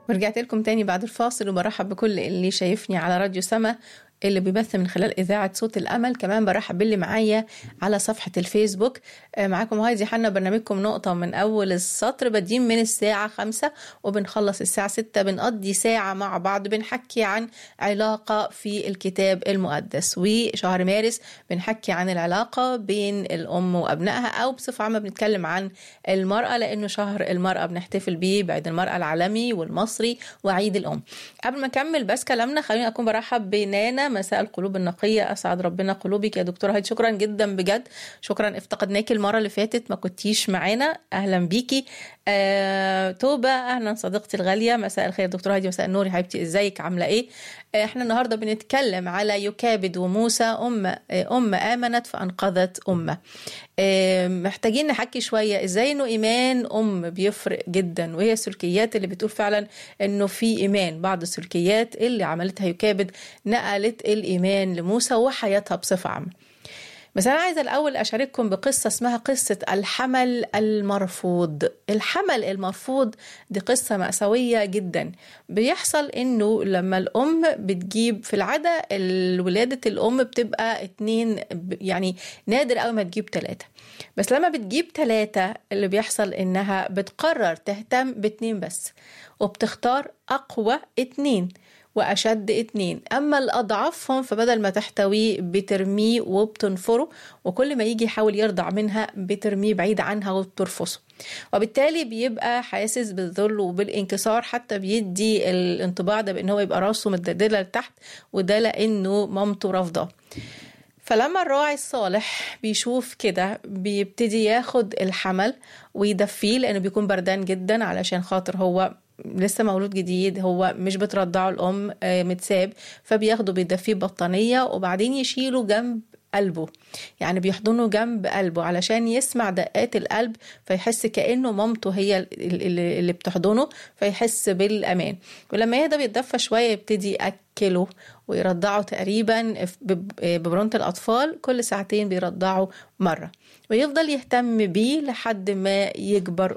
ورجعت لكم تاني بعد الفاصل وبرحب بكل اللي شايفني على راديو سما اللي بيبث من خلال إذاعة صوت الأمل كمان برحب باللي معايا على صفحة الفيسبوك آه، معاكم هايدي حنا برنامجكم نقطة من أول السطر بادئين من الساعة خمسة وبنخلص الساعة ستة بنقضي ساعة مع بعض بنحكي عن علاقة في الكتاب المقدس وشهر مارس بنحكي عن العلاقة بين الأم وأبنائها أو بصفة عامة بنتكلم عن المرأة لأنه شهر المرأة بنحتفل بيه بعيد المرأة العالمي والمصري وعيد الأم قبل ما نكمل بس كلامنا خليني أكون برحب بنانا مساء القلوب النقية أسعد ربنا قلوبك يا دكتورة هايدي شكرا جدا بجد شكرا افتقدناكي المرة اللي فاتت ما كنتيش معانا أهلا بيكي آه، توبة أهلا صديقتي الغالية مساء الخير دكتورة هايدي مساء النور يا حبيبتي ازيك عاملة ايه آه، احنا النهاردة بنتكلم على يكابد وموسى أم آه، أم آمنت فأنقذت أمة آه، محتاجين نحكي شوية ازاي انه ايمان ام بيفرق جدا وهي السلوكيات اللي بتقول فعلا انه في ايمان بعض السلوكيات اللي عملتها يكابد نقلت الايمان لموسى وحياتها بصفة عامة بس أنا عايزة الأول أشارككم بقصة اسمها قصة الحمل المرفوض الحمل المرفوض دي قصة مأساوية جدا بيحصل إنه لما الأم بتجيب في العادة ولادة الأم بتبقى اتنين يعني نادر أوي ما تجيب تلاتة بس لما بتجيب تلاتة اللي بيحصل إنها بتقرر تهتم باتنين بس وبتختار أقوى اتنين وأشد اتنين أما الأضعفهم فبدل ما تحتويه بترميه وبتنفره وكل ما يجي يحاول يرضع منها بترميه بعيد عنها وبترفصه وبالتالي بيبقى حاسس بالذل وبالانكسار حتى بيدي الانطباع ده بان هو يبقى راسه متدلدله لتحت وده لانه مامته رافضاه فلما الراعي الصالح بيشوف كده بيبتدي ياخد الحمل ويدفيه لانه بيكون بردان جدا علشان خاطر هو لسه مولود جديد هو مش بترضعه الام آه، متساب فبياخده بيدفيه ببطانيه وبعدين يشيله جنب قلبه يعني بيحضنه جنب قلبه علشان يسمع دقات القلب فيحس كأنه مامته هي اللي اللي بتحضنه فيحس بالأمان ولما يهدى بيتدفى شوية يبتدي يأكله ويرضعه تقريبا بب- ببرونة الأطفال كل ساعتين بيرضعه مرة ويفضل يهتم بيه لحد ما يكبر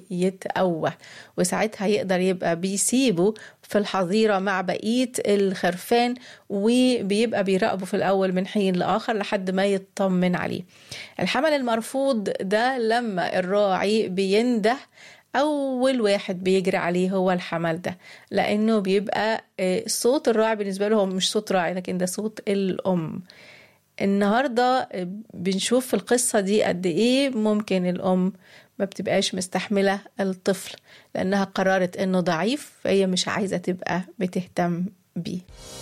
ويتقوى وساعتها يقدر يبقى بيسيبه في الحظيرة مع بقية الخرفان وبيبقى بيراقبه في الأول من حين لآخر لحد ما يطمن عليه الحمل المرفوض ده لما الراعي بينده أول واحد بيجري عليه هو الحمل ده لأنه بيبقى آه، صوت الراعي بالنسبة له هو مش صوت راعي لكن ده صوت الأم النهاردة بنشوف في القصة دي قد إيه ممكن الأم ما بتبقاش مستحملة الطفل لأنها قررت إنه ضعيف فهي مش عايزة تبقى بتهتم بيه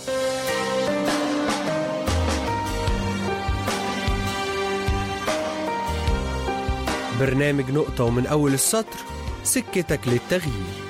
برنامج نقطة ومن أول السطر سكتك للتغيير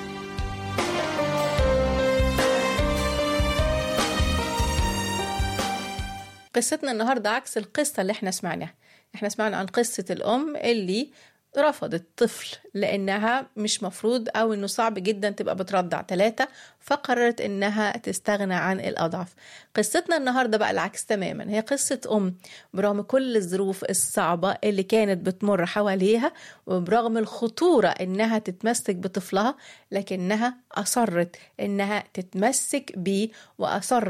قصتنا النهاردة عكس القصة اللي احنا سمعناها احنا سمعنا عن قصة الأم اللي رفضت طفل لأنها مش مفروض أو إنه صعب جدا تبقى بترضع ثلاثة فقررت إنها تستغنى عن الأضعف قصتنا النهاردة بقى العكس تماما هي قصة أم برغم كل الظروف الصعبة اللي كانت بتمر حواليها وبرغم الخطورة إنها تتمسك بطفلها لكنها أصرت إنها تتمسك بيه وأصرت